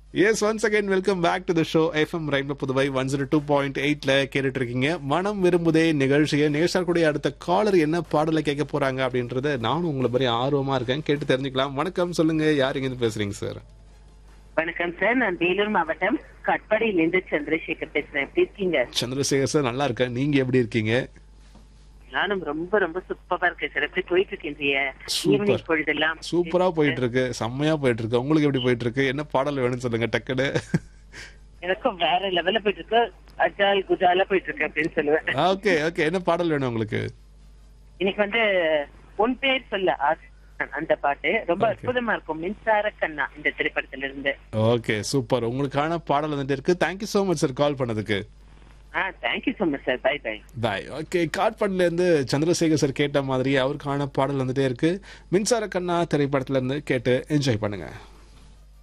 S once again welcome back to the show FM rainbow Puduvai one zero two point எயிட்ல கேட்டுட்டு இருக்கீங்க மனம் விரும்புதே நிகழ்ச்சியை நேசக்கூடிய அடுத்த காலர் என்ன பாடலை கேட்க போறாங்க அப்படின்றத நானும் உங்களை மாதிரி ஆர்வமா இருக்கேன் கேட்டு தெரிஞ்சுக்கலாம் வணக்கம் சொல்லுங்க யார் இருந்து பேசுறீங்க சார் வணக்கம் சார் நான் வேலூர் மாவட்டம் கட்பாடியிலிருந்து சந்திரசேகர் பேசுறேன் எப்படி இருக்கீங்க சந்திரசேகர் சார் நல்லா இருக்கேன் நீங்க எப்படி இருக்கீங்க நானும் ரொம்ப ரொம்ப சூப்பரா இருக்கேன் சார் எப்படி போயிட்டு இருக்கீங்க சூப்பர். ஈவினிங் பொழுதெல்லாம் சூப்பரா போயிட்டு இருக்கு செம்மையா போயிட்டு இருக்கு உங்களுக்கு எப்படி போயிட்டு இருக்கு என்ன பாடல் வேணும்னு சொல்லுங்க டக்குன்னு எனக்கும் வேற லெவல்ல போயிட்டு இருக்கு அஜால் குஜாலா போயிட்டு இருக்கு அப்படின்னு சொல்லுவேன் ஓகே ஓகே என்ன பாடல் வேணும் உங்களுக்கு இன்னைக்கு வந்து உன் பேர் சொல்ல ஆசை அந்த பாட்டு ரொம்ப Okay. அற்புதமா இருக்கும் மின்சார கண்ணா இந்த திரைப்படத்துல இருந்து ஓகே சூப்பர் உங்களுக்கான பாடல் வந்துட்டு இருக்கு thank you so much sir call பண்ணதுக்கு ஆ thank you so much sir bye bye bye okay காட்பாடில இருந்து சந்திரசேகர் சார் கேட்ட மாதிரி அவருக்கான பாடல் வந்துட்டே இருக்கு மின்சார கண்ணா திரைப்படத்துல இருந்து கேட்டு என்ஜாய் பண்ணுங்க